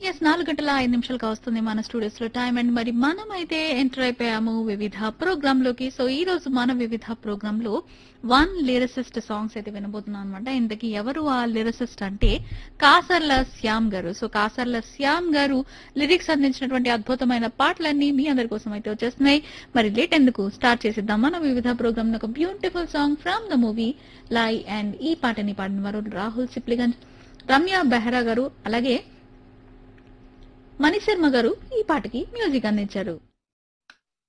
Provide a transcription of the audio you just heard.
yes నాలుగు గంటల ఐదు నిమిషాలుగా వస్తుంది మన స్టూడియోస్ లో టైం అండ్ మరి మనం అయితే ఎంటర్ అయిపోయాము వివిధ ప్రోగ్రామ్ లోకి సో ఈ రోజు మన వివిధ ప్రోగ్రామ్ లో వన్ లిరిసిస్ట్ సాంగ్స్ అయితే వినబోతున్నాం అనమాట ఇంతకీ ఎవరు ఆ లిరిసిస్ట్ అంటే కాసర్ల శ్యామ్ గారు సో కాసర్ల శ్యామ్ గారు లిరిక్స్ అందించినటువంటి అద్భుతమైన పాటలన్నీ మీ అందరి కోసం అయితే వచ్చేస్తున్నాయి మరి లేట్ ఎందుకు స్టార్ట్ చేసిద్దాం మన వివిధ ప్రోగ్రామ్ ఒక beautiful song from the movie Lie and ఈ పాటని పాడిన వారు రాహుల్ సిప్లిగంజ్ రమ్య బెహ్రా గారు అలాగే మణిశర్మ గారు ఈ పాటకి మ్యూజిక్ అందించారు